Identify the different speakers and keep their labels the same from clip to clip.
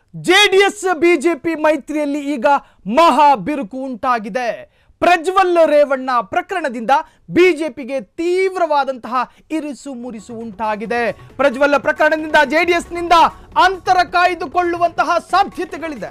Speaker 1: JDS BJP ಮೈತ್ರಿಯಲ್ಲಿ ಈಗ ಮಹಾ ಬಿರುಕು ಉಂಟಾಗಿದೆ ಪ್ರಜ್ವಲ್ ರೇವಣ್ಣ ಪ್ರಕರಣದಿಂದ ಬಿಜೆಪಿಗೆ ತೀವ್ರವಾದಂತಹ ಇರಿಸು ಮುರಿಸು ಉಂಟಾಗಿದೆ ಪ್ರಜ್ವಲ್ ಪ್ರಕರಣದಿಂದ ಜೆಡಿಎಸ್ನಿಂದ ಅಂತರ ಕಾಯ್ದುಕೊಳ್ಳುವಂತಹ ಸಾಧ್ಯತೆಗಳಿದೆ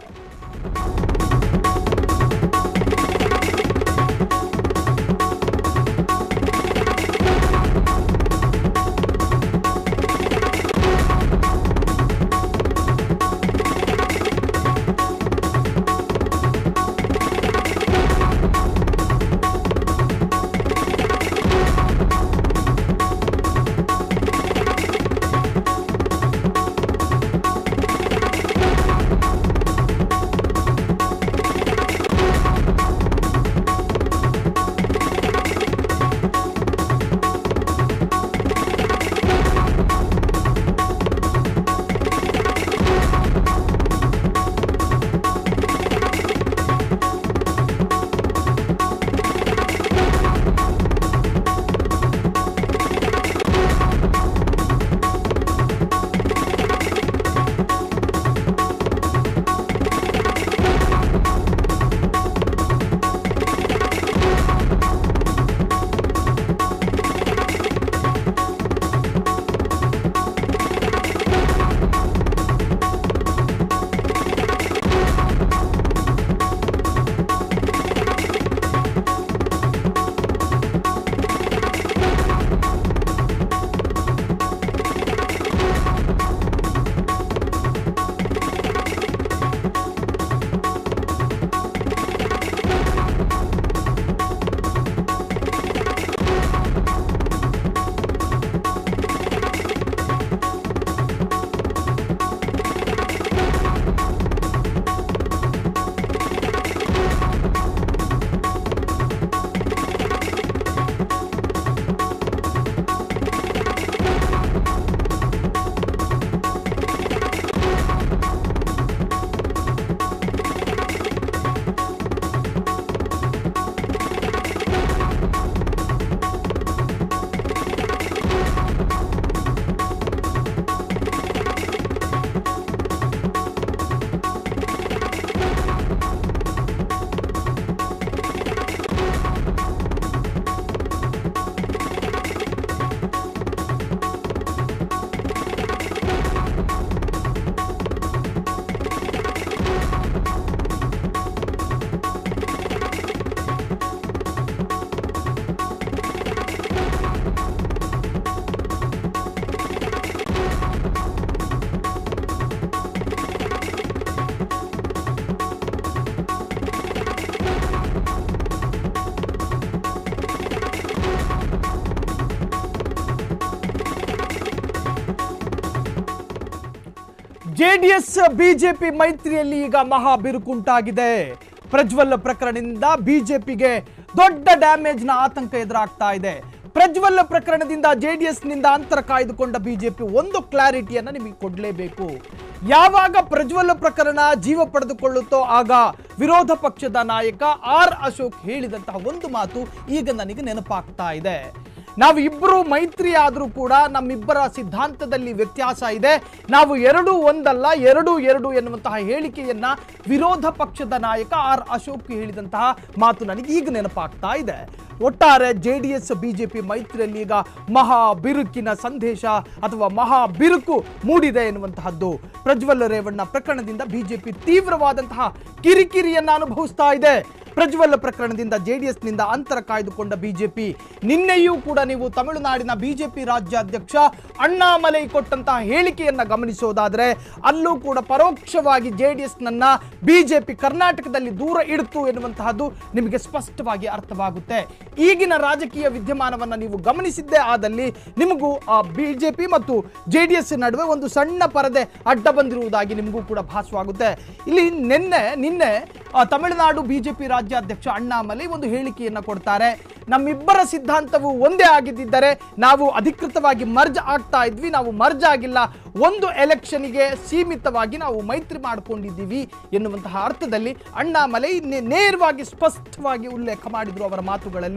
Speaker 1: ಜೆಡಿಎಸ್ ಬಿಜೆಪಿ ಮೈತ್ರಿಯಲ್ಲಿ ಈಗ ಮಹಾ ಬಿರುಕುಂಟಾಗಿದೆ ಪ್ರಜ್ವಲ್ ಪ್ರಕರಣದಿಂದ ಬಿಜೆಪಿಗೆ ದೊಡ್ಡ ಡ್ಯಾಮೇಜ್ನ ಆತಂಕ ಎದುರಾಗ್ತಾ ಇದೆ ಪ್ರಜ್ವಲ್ ಪ್ರಕರಣದಿಂದ ಜೆಡಿಎಸ್ ನಿಂದ ಅಂತರ ಕಾಯ್ದುಕೊಂಡ ಬಿಜೆಪಿ ಒಂದು ಕ್ಲಾರಿಟಿಯನ್ನ ನಿಮಗೆ ಕೊಡಲೇಬೇಕು ಯಾವಾಗ ಪ್ರಜ್ವಲ್ ಪ್ರಕರಣ ಜೀವ ಪಡೆದುಕೊಳ್ಳುತ್ತೋ ಆಗ ವಿರೋಧ ಪಕ್ಷದ ನಾಯಕ ಆರ್ ಅಶೋಕ್ ಹೇಳಿದಂತಹ ಒಂದು ಮಾತು ಈಗ ನನಗೆ ನೆನಪಾಗ್ತಾ ಇದೆ ನಾವು ಇಬ್ಬರು ಮೈತ್ರಿ ಆದರೂ ಕೂಡ ನಮ್ಮಿಬ್ಬರ ಸಿದ್ಧಾಂತದಲ್ಲಿ ವ್ಯತ್ಯಾಸ ಇದೆ ನಾವು ಎರಡು ಒಂದಲ್ಲ ಎರಡು ಎರಡು ಎನ್ನುವಂತಹ ಹೇಳಿಕೆಯನ್ನ ವಿರೋಧ ಪಕ್ಷದ ನಾಯಕ ಆರ್ ಅಶೋಕ್ ಹೇಳಿದಂತಹ ಮಾತು ನನಗೆ ಈಗ ನೆನಪಾಗ್ತಾ ಇದೆ ಒಟ್ಟಾರೆ ಜೆ ಡಿ ಎಸ್ ಬಿಜೆಪಿ ಮೈತ್ರಿಯಲ್ಲಿ ಈಗ ಮಹಾ ಬಿರುಕಿನ ಸಂದೇಶ ಅಥವಾ ಮಹಾ ಬಿರುಕು ಮೂಡಿದೆ ಎನ್ನುವಂತಹದ್ದು ಪ್ರಜ್ವಲ್ ರೇವಣ್ಣ ಪ್ರಕರಣದಿಂದ ಬಿಜೆಪಿ ತೀವ್ರವಾದಂತಹ ಕಿರಿಕಿರಿಯನ್ನ ಅನುಭವಿಸ್ತಾ ಇದೆ ಪ್ರಜ್ವಲ್ ಪ್ರಕರಣದಿಂದ ಜೆಡಿಎಸ್ನಿಂದ ಅಂತರ ಕಾಯ್ದುಕೊಂಡ ಬಿಜೆಪಿ ನಿನ್ನೆಯೂ ಕೂಡ ನೀವು ತಮಿಳುನಾಡಿನ ಬಿಜೆಪಿ ರಾಜ್ಯಾಧ್ಯಕ್ಷ ಅಣ್ಣಾಮಲೈ ಕೊಟ್ಟಂತಹ ಹೇಳಿಕೆಯನ್ನ ಗಮನಿಸೋದಾದ್ರೆ ಅಲ್ಲೂ ಕೂಡ ಪರೋಕ್ಷವಾಗಿ ಜೆಡಿಎಸ್ನನ್ನ ಬಿಜೆಪಿ ಕರ್ನಾಟಕದಲ್ಲಿ ದೂರ ಇಡ್ತು ಎನ್ನುವಂತಹದ್ದು ನಿಮಗೆ ಸ್ಪಷ್ಟವಾಗಿ ಅರ್ಥವಾಗುತ್ತೆ ಈಗಿನ ರಾಜಕೀಯ ವಿದ್ಯಮಾನವನ್ನ ನೀವು ಗಮನಿಸಿದ್ದೇ ಆದಲ್ಲಿ ನಿಮಗೂ ಆ ಬಿಜೆಪಿ ಮತ್ತು ಜೆಡಿಎಸ್ ನಡುವೆ ಒಂದು ಸಣ್ಣ ಪರದೆ ಅಡ್ಡ ಬಂದಿರುವುದಾಗಿ ನಿಮಗೂ ಕೂಡ ಭಾಸವಾಗುತ್ತೆ ಇಲ್ಲಿ ನಿನ್ನೆ ನಿನ್ನೆ ಆ, ತಮಿಳುನಾಡು ಬಿಜೆಪಿ ರಾಜ್ಯಾಧ್ಯಕ್ಷ ಅಣ್ಣಾಮಲೈ ಒಂದು ಹೇಳಿಕೆಯನ್ನ ಕೊಡ್ತಾರೆ ನಮ್ಮಿಬ್ಬರ ಸಿದ್ಧಾಂತವು ಒಂದೇ ಆಗಿದ್ದರೆ ನಾವು ಅಧಿಕೃತವಾಗಿ ಮರ್ಜ್ ಆಗ್ತಾ ಇದ್ವಿ ನಾವು ಮರ್ಜ್ ಆಗಿಲ್ಲ ಒಂದು ಎಲೆಕ್ಷನ್ಗೆ ಸೀಮಿತವಾಗಿ ನಾವು ಮೈತ್ರಿ ಮಾಡಿಕೊಂಡಿದ್ದೀವಿ ಎನ್ನುವಂತಹ ಅರ್ಥದಲ್ಲಿ ಅಣ್ಣಾಮಲೈ ನೆ- ನೇರವಾಗಿ ಸ್ಪಷ್ಟವಾಗಿ ಉಲ್ಲೇಖ ಮಾಡಿದ್ರು ಅವರ ಮಾತುಗಳಲ್ಲಿ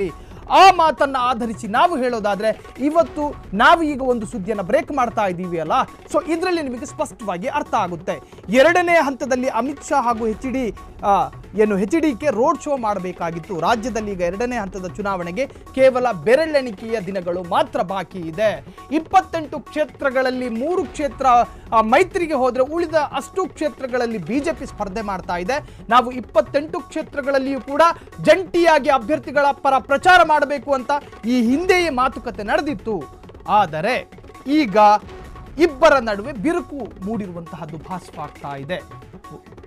Speaker 1: ಆ ಮಾತನ್ನ ಆಧರಿಸಿ ನಾವು ಹೇಳೋದಾದ್ರೆ ಇವತ್ತು ನಾವು ಈಗ ಒಂದು ಸುದ್ದಿಯನ್ನು ಬ್ರೇಕ್ ಮಾಡ್ತಾ ಇದ್ದೀವಿ ಅಲ್ಲ ಸೊ ಇದರಲ್ಲಿ ನಿಮಗೆ ಸ್ಪಷ್ಟವಾಗಿ ಅರ್ಥ ಆಗುತ್ತೆ ಎರಡನೇ ಹಂತದಲ್ಲಿ ಅಮಿತ್ ಶಾ ಹಾಗೂ ಎಚ್ ಡಿ ಏನು H D K road show ಮಾಡಬೇಕಾಗಿತ್ತು ರಾಜ್ಯದಲ್ಲಿ ಈಗ ಎರಡನೇ ಹಂತದ ಚುನಾವಣೆಗೆ ಕೇವಲ ಬೆರಳೆಣಿಕೆಯ ದಿನಗಳು ಮಾತ್ರ ಬಾಕಿ ಇದೆ ಇಪ್ಪತ್ತೆಂಟು ಕ್ಷೇತ್ರಗಳಲ್ಲಿ ಮೂರು ಕ್ಷೇತ್ರ ಆ, ಮೈತ್ರಿಗೆ ಹೋದ್ರೆ ಉಳಿದ ಅಷ್ಟು ಕ್ಷೇತ್ರಗಳಲ್ಲಿ ಬಿಜೆಪಿ ಸ್ಪರ್ಧೆ ಮಾಡ್ತಾ ಇದೆ ನಾವು ಇಪ್ಪತ್ತೆಂಟು ಕ್ಷೇತ್ರಗಳಲ್ಲಿಯೂ ಕೂಡ ಜಂಟಿಯಾಗಿ ಅಭ್ಯರ್ಥಿಗಳ ಪರ ಪ್ರಚಾರ ಮಾಡಬೇಕು ಅಂತ ಈ ಹಿಂದೆಯೇ ಮಾತುಕತೆ ನಡೆದಿತ್ತು ಆದರೆ ಈಗ ಇಬ್ಬರ ನಡುವೆ ಬಿರುಕು ಮೂಡಿರುವಂತಹದ್ದು ಭಾಸವಾಗ್ತಾ ಇದೆ